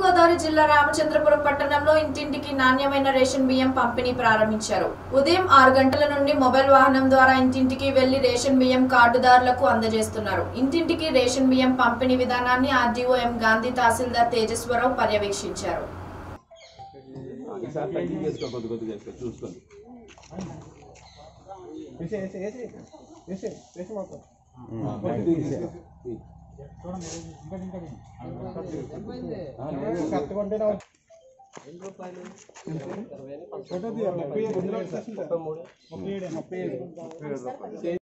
తూర్పుగోదావరి జిల్లా రామచంద్రపురం పట్టణంలో ఇంటింటికి నాణ్యమైన రేషన్ బియ్యం పంపిణీ ప్రారంభించారు ఉదయం ఆరు గంటల నుండి మొబైల్ వాహనం ద్వారా ఇంటింటికి వెళ్లి రేషన్ బియ్యం కార్డుదారులకు అందజేస్తున్నారు ఇంటింటికి రేషన్ బియ్యం పంపిణీ విధానాన్ని ఆర్డీఓ ఎం గాంధీ తహసీల్దార్ తేజస్వరరావు పర్యవేక్షించారు ఈసారి తగ్గి చేసుకో కొద్ది కొద్దిగా చేసుకో చూసుకోండి వేసే వేసే వేసే వేసే వేసే మాత్రం కరెక్ట్గా ఉంటే నా ఫోటో తీయాలి ముప్పై ఏడు ముప్పై ఏడు ముప్పై ఏడు ముప్పై ఏడు